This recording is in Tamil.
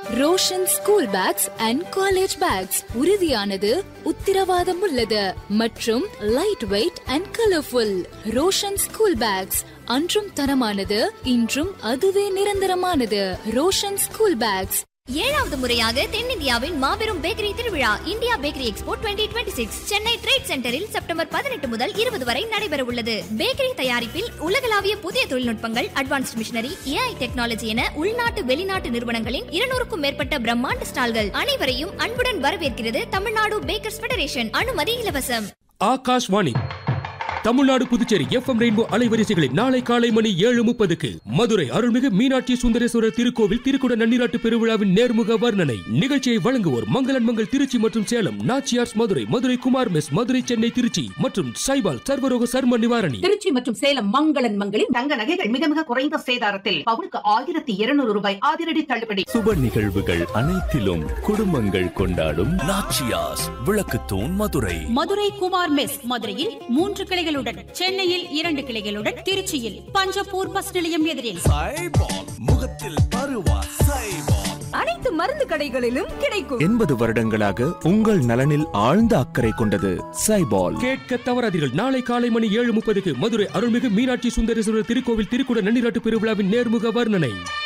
Roshan school bags and college bags உறுதியானது உத்தரவாதம் உள்ளது மற்றும் light weight and colourful Roshan school bags அன்றும் தரமானது இன்றும் அதுவே நிரந்தரமானது ரோஷன் ஸ்கூல் பேக்ஸ் ஏழாவது முறையாக தென்னிந்தியாவின் மாபெரும் பேக்கரி திருவிழா India bakery expo 2026 Chennai trade சென்டரில் செப்டம்பர் பதினெட்டு முதல் இருபது வரை நடைபெற உள்ளது பேக்கரி தயாரிப்பில் உலகளாவிய புதிய தொழில்நுட்பங்கள் அட்வான்ஸ்ட் மிஷினரி ஏஐ டெக்னாலஜி என உள்நாட்டு வெளிநாட்டு நிறுவனங்களின் இருநூறுக்கும் மேற்பட்ட பிரம்மாண்ட ஸ்டால்கள் அனைவரையும் அன்புடன் வரவேற்கிறது தமிழ்நாடு பேக்கர்ஸ் ஃபெடரேஷன் அனுமதி இலவசம் ஆகாஷ்வாணி தமிழ்நாடு புதுச்சேரி எஃப்எம் ரெயின்போ அலைவரிசைகளில் நாளை காலை மணி ஏழு முப்பதுக்கு மதுரை அருள்மிகு மீனாட்சி சுந்தரேஸ்வரர் திருக்கோவில் திருக்குட நன்னிராட்டு பெருவிழாவின் நேர்முக வர்ணனை நிகழ்ச்சியை வழங்குவோர் மங்களன் மங்கள் திருச்சி மற்றும் சேலம் நாச்சியார்ஸ் மதுரை மதுரை குமார் மெஸ் மதுரை சென்னை திருச்சி மற்றும் சைபால் சர்வரோக சர்ம நிவாரணி திருச்சி மற்றும் சேலம் மங்களன் மங்களில் தங்க நகைகள் மிக மிக குறைந்த சேதாரத்தில் பவுனுக்கு ஆயிரத்தி இருநூறு ரூபாய் அதிரடி தள்ளுபடி சுப நிகழ்வுகள் அனைத்திலும் குடும்பங்கள் கொண்டாடும் நாச்சியாஸ் விளக்குத்தூண் மதுரை மதுரை குமார் மெஸ் மதுரையில் மூன்று கிளைகளுடன் சென்னையில் இரண்டு கிளைகளுடன் திருச்சியில் பஞ்சப்பூர் பஸ் நிலையம் எதிரில் முகத்தில் பருவா அனைத்து மருந்து கடைகளிலும் கிடைக்கும் எண்பது வருடங்களாக உங்கள் நலனில் ஆழ்ந்த அக்கறை கொண்டது சைபால் கேட்க தவறாதீர்கள் நாளை காலை மணி ஏழு முப்பதுக்கு மதுரை அருள்மிகு மீனாட்சி சுந்தரேஸ்வரர் திருக்கோவில் திருக்குட நன்னிராட்டு பெருவிழாவின் நேர்முக வர்ணனை